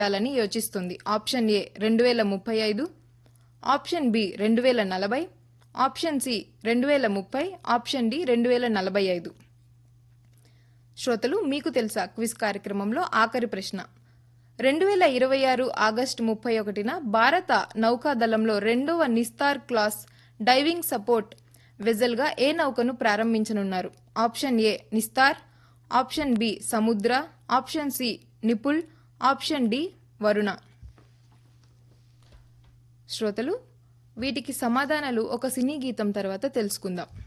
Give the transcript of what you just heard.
చేయాలని యోచిస్తుంది option A రెండు వేల ముప్పై ఐదు ఆప్షన్ బి రెండు వేల నలభై ఆప్షన్ సి రెండు వేల ముప్పై ఆప్షన్ డి రెండు వేల నలభై ఐదు శ్రోతలు మీకు తెలుసా క్విజ్ కార్యక్రమంలో ఆఖరి ప్రశ్న రెండు వేల ఇరవై ఆరు ఆగస్టు ముప్పై ఒకటిన భారత నౌకాదళంలో రెండవ నిస్తార్ క్లాస్ డైవింగ్ సపోర్ట్ వెజల్గా ఏ నౌకను ప్రారంభించనున్నారు option A Nistar option B Samudra option C Nipun option D Varuna శ్రోతలు వీటికి సమాధానాలు ఒక సినీ గీతం తర్వాత తెలుసుకుందాం